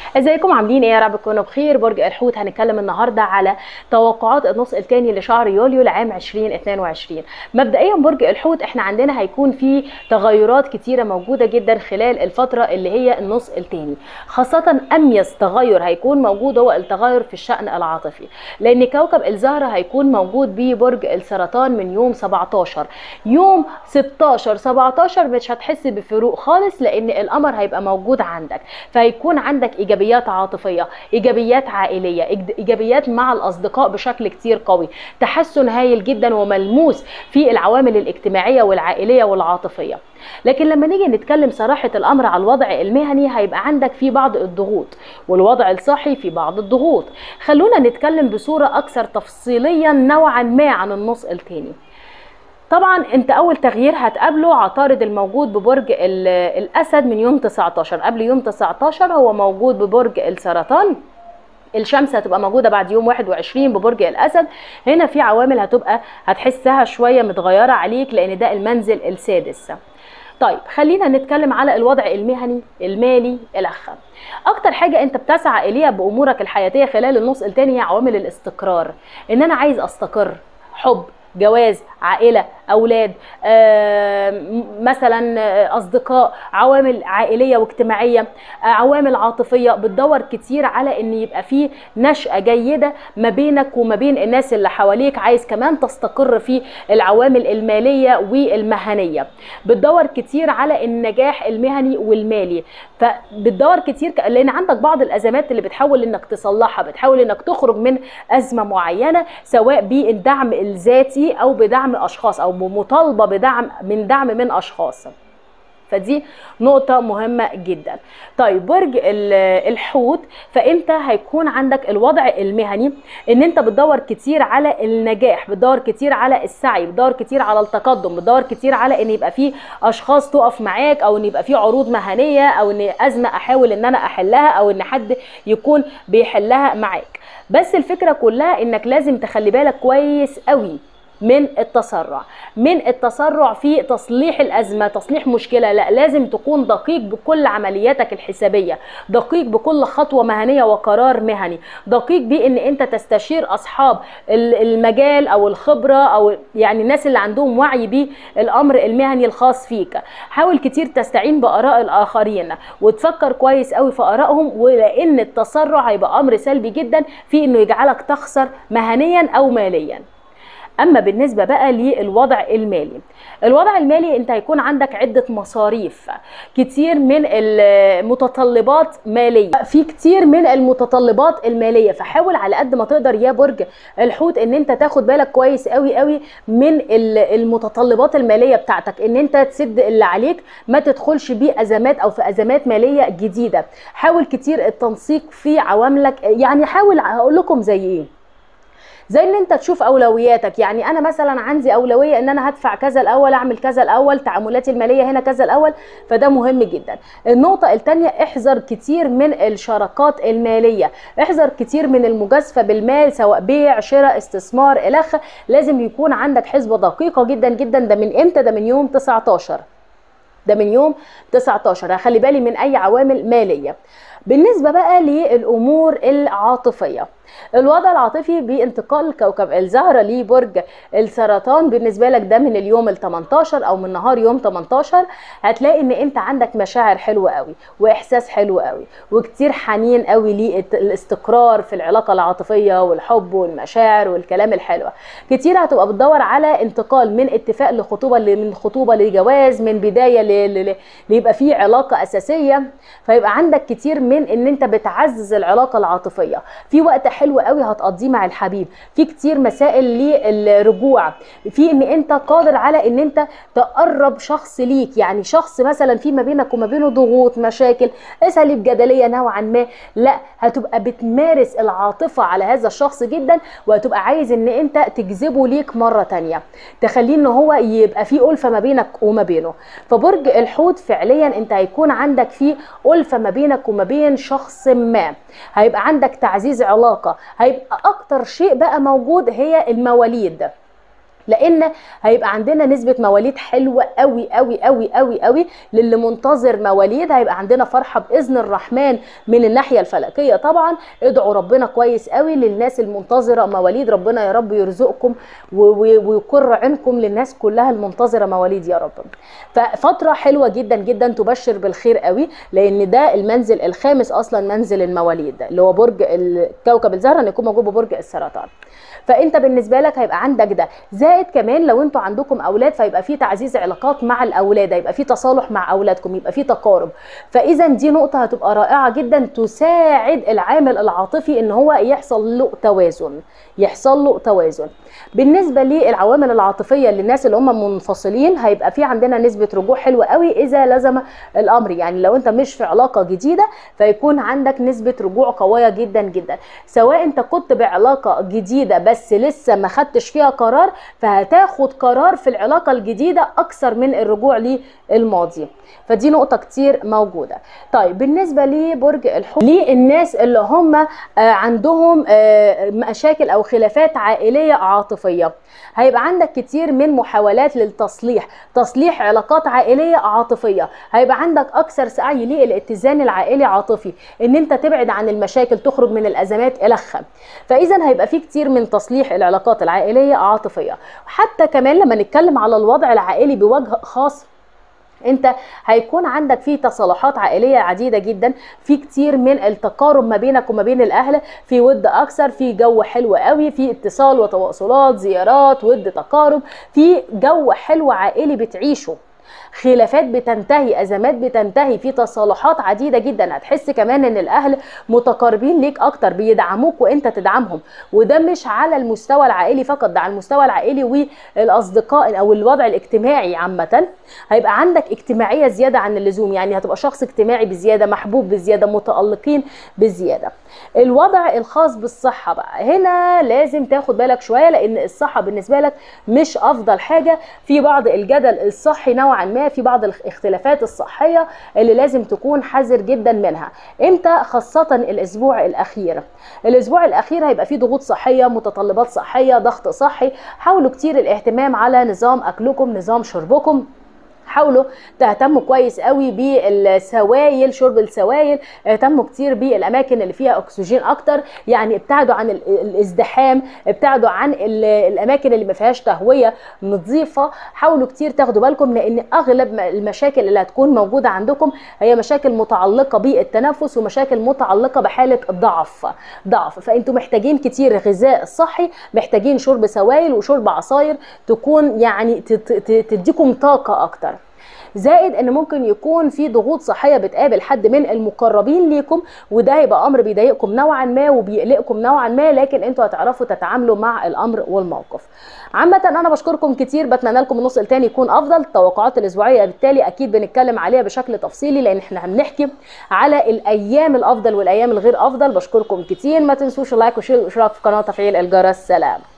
ازيكم عاملين ايه يا رب تكونوا بخير برج الحوت هنتكلم النهارده على توقعات النص الثاني لشهر يوليو لعام 2022 مبدئيا برج الحوت احنا عندنا هيكون في تغيرات كتيره موجوده جدا خلال الفتره اللي هي النص الثاني خاصه اميز تغير هيكون موجود هو التغير في الشان العاطفي لان كوكب الزهره هيكون موجود ببرج السرطان من يوم 17 يوم 16 17 مش هتحس بفروق خالص لان القمر هيبقى موجود عندك فهيكون عندك ايجابيات عاطفيه ايجابيات عائليه ايجابيات مع الاصدقاء بشكل كتير قوي تحسن هايل جدا وملموس في العوامل الاجتماعيه والعائليه والعاطفيه لكن لما نيجي نتكلم صراحة الأمر على الوضع المهني هيبقى عندك في بعض الضغوط والوضع الصحي في بعض الضغوط خلونا نتكلم بصورة أكثر تفصيليا نوعا ما عن النص التاني طبعا انت اول تغيير هتقابله عطارد الموجود ببرج الاسد من يوم 19 قبل يوم 19 هو موجود ببرج السرطان الشمس هتبقى موجودة بعد يوم 21 ببرج الأسد هنا في عوامل هتبقى هتحسها شوية متغيرة عليك لأن ده المنزل السادس طيب خلينا نتكلم على الوضع المهني المالي الأخ اكتر حاجة انت بتسعى اليها بامورك الحياتية خلال النص التاني هي عوامل الاستقرار ان انا عايز استقر حب جواز عائلة أولاد مثلا أصدقاء عوامل عائلية واجتماعية عوامل عاطفية بتدور كتير على أن يبقى فيه نشأة جيدة ما بينك وما بين الناس اللي حواليك عايز كمان تستقر في العوامل المالية والمهنية بتدور كتير على النجاح المهني والمالي فبتدور كتير لأن عندك بعض الأزمات اللي بتحاول أنك تصلحها بتحاول أنك تخرج من أزمة معينة سواء بالدعم الذاتي أو بدعم أشخاص أو بمطالبه بدعم من دعم من اشخاص فدي نقطة مهمة جدا طيب برج الحوت فانت هيكون عندك الوضع المهني ان انت بتدور كتير على النجاح بتدور كتير على السعي بتدور كتير على التقدم بتدور كتير على ان يبقى في اشخاص تقف معاك او ان يبقى في عروض مهنية او ان ازمة احاول ان انا احلها او ان حد يكون بيحلها معاك بس الفكرة كلها انك لازم تخلي بالك كويس قوي من التسرع من التسرع في تصليح الازمه تصليح مشكله لا لازم تكون دقيق بكل عملياتك الحسابيه دقيق بكل خطوه مهنيه وقرار مهني دقيق بان انت تستشير اصحاب المجال او الخبره او يعني الناس اللي عندهم وعي بالامر المهني الخاص فيك حاول كتير تستعين باراء الاخرين وتفكر كويس قوي في ارائهم ولان التسرع هيبقى امر سلبي جدا في انه يجعلك تخسر مهنيا او ماليا اما بالنسبه بقى للوضع المالي الوضع المالي انت هيكون عندك عده مصاريف كتير من المتطلبات ماليه في كتير من المتطلبات الماليه فحاول على قد ما تقدر يا برج الحوت ان انت تاخد بالك كويس قوي قوي من المتطلبات الماليه بتاعتك ان انت تسد اللي عليك ما تدخلش بيه ازمات او في ازمات ماليه جديده حاول كتير التنسيق في عواملك يعني حاول هقول لكم زي ايه زي ان انت تشوف اولوياتك يعني انا مثلا عندي اولويه ان انا هدفع كذا الاول اعمل كذا الاول تعاملاتي الماليه هنا كذا الاول فده مهم جدا النقطه الثانيه احذر كتير من الشراكات الماليه احذر كتير من المجازفه بالمال سواء بيع شراء استثمار الخ لازم يكون عندك حسبه دقيقه جدا جدا ده من امتى ده من يوم 19 ده من يوم 19 هخلي بالي من اي عوامل ماليه بالنسبه بقى للامور العاطفيه الوضع العاطفي بانتقال كوكب الزهرة لبرج السرطان بالنسبة لك ده من اليوم ال 18 او من نهار يوم 18 هتلاقي ان انت عندك مشاعر حلوة قوي واحساس حلو قوي وكتير حنين قوي للاستقرار في العلاقة العاطفية والحب والمشاعر والكلام الحلو كتير هتبقى بتدور على انتقال من اتفاق لخطوبة من خطوبة لجواز من بداية ليبقى فيه علاقة اساسية فيبقى عندك كتير من ان انت بتعزز العلاقة العاطفية في وقت حلو قوي هتقضيه مع الحبيب في كتير مسائل للرجوع في ان انت قادر على ان انت تقرب شخص ليك يعني شخص مثلا في ما بينك وما بينه ضغوط مشاكل اساليب جدليه نوعا ما لا هتبقى بتمارس العاطفه على هذا الشخص جدا وهتبقى عايز ان انت تجذبه ليك مره تانية تخليه ان هو يبقى في الفه ما بينك وما بينه فبرج الحوت فعليا انت هيكون عندك فيه الفه ما بينك وما بين شخص ما هيبقى عندك تعزيز علاقه هيبقى اكتر شيء بقى موجود هي المواليد لان هيبقى عندنا نسبه مواليد حلوه قوي قوي قوي قوي قوي للي منتظر مواليد هيبقى عندنا فرحه باذن الرحمن من الناحيه الفلكيه طبعا ادعوا ربنا كويس قوي للناس المنتظره مواليد ربنا يا رب يرزقكم ويقر عينكم للناس كلها المنتظره مواليد يا رب ففتره حلوه جدا جدا تبشر بالخير قوي لان ده المنزل الخامس اصلا منزل المواليد اللي هو برج كوكب الزهره ان يكون موجود ببرج السرطان فانت بالنسبه لك هيبقى عندك ده زائد كمان لو انتوا عندكم اولاد فيبقى في تعزيز علاقات مع الاولاد هيبقى في تصالح مع اولادكم يبقى في تقارب فاذا دي نقطه هتبقى رائعه جدا تساعد العامل العاطفي ان هو يحصل له توازن يحصل له توازن بالنسبه للعوامل العاطفيه للناس اللي هم منفصلين هيبقى في عندنا نسبه رجوع حلوه قوي اذا لزم الامر يعني لو انت مش في علاقه جديده فيكون عندك نسبه رجوع قويه جدا جدا سواء انت كنت بعلاقه جديده بس لسه ما خدتش فيها قرار فهتاخد قرار في العلاقه الجديده اكثر من الرجوع للماضي فدي نقطه كتير موجوده طيب بالنسبه لبرج الحوت للناس اللي هم عندهم مشاكل او خلافات عائليه عاطفيه هيبقى عندك كتير من محاولات للتصليح تصليح علاقات عائليه عاطفيه هيبقى عندك اكثر سعي للاتزان العائلي عاطفي ان انت تبعد عن المشاكل تخرج من الازمات الخ فاذا هيبقى في كتير من تصليح العلاقات العائليه عاطفيه حتى كمان لما نتكلم على الوضع العائلي بوجه خاص انت هيكون عندك في تصالحات عائليه عديده جدا في كتير من التقارب ما بينك وما بين الاهل في ود اكثر في جو حلو قوي في اتصال وتواصلات زيارات ود تقارب في جو حلو عائلي بتعيشه خلافات بتنتهي ازمات بتنتهي في تصالحات عديده جدا هتحس كمان ان الاهل متقاربين ليك اكتر بيدعموك وانت تدعمهم وده مش على المستوى العائلي فقط ده على المستوى العائلي والاصدقاء او الوضع الاجتماعي عامه هيبقى عندك اجتماعيه زياده عن اللزوم يعني هتبقى شخص اجتماعي بزياده محبوب بزياده متالقين بزياده الوضع الخاص بالصحه بقى هنا لازم تاخد بالك شويه لان الصحه بالنسبه لك مش افضل حاجه في بعض الجدل الصحي نوعا ما في بعض الاختلافات الصحيه اللي لازم تكون حذر جدا منها امتى خاصه الاسبوع الاخير الاسبوع الاخير هيبقى فيه ضغوط صحيه متطلبات صحيه ضغط صحي حاولوا كتير الاهتمام على نظام اكلكم نظام شربكم حاولوا تهتموا كويس قوي بالسوائل شرب السوائل اهتموا كتير بالاماكن اللي فيها اكسجين اكتر يعني ابتعدوا عن الازدحام ابتعدوا عن الاماكن اللي ما فيهاش تهويه نظيفه حاولوا كتير تاخدوا بالكم لان اغلب المشاكل اللي هتكون موجوده عندكم هي مشاكل متعلقه بالتنفس ومشاكل متعلقه بحاله ضعف ضعف فانتوا محتاجين كتير غذاء صحي محتاجين شرب سوائل وشرب عصاير تكون يعني تديكم طاقه اكتر زائد ان ممكن يكون في ضغوط صحيه بتقابل حد من المقربين ليكم وده هيبقى امر بيضايقكم نوعا ما وبيقلقكم نوعا ما لكن انتوا هتعرفوا تتعاملوا مع الامر والموقف عامه انا بشكركم كتير بتمنى لكم النص الثاني يكون افضل التوقعات الاسبوعيه بالتالي اكيد بنتكلم عليها بشكل تفصيلي لان احنا هنحكي على الايام الافضل والايام الغير افضل بشكركم كتير ما تنسوش اللايك والشير والاشتراك في القناه وتفعيل الجرس سلام